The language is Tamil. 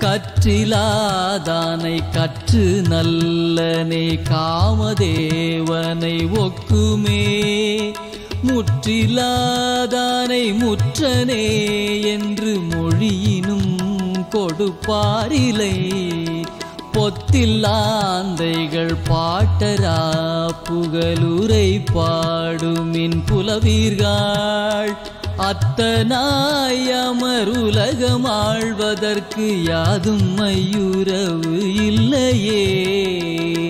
கற்றிலாதானை கற்று நல்லனே காமதேவனை ஒக்குமே முற்றிலாதானை முற்றனே என்று மொழியினும் கொடுப்பாரிலை பொத்தில்லாந்தைகள் பாட்டரா புகழுரை பாடுமின் புலவீர்கள் அத்தனாய் அமருலகம் ஆழ்வதற்கு யாதும் மையுறவு இல்லையே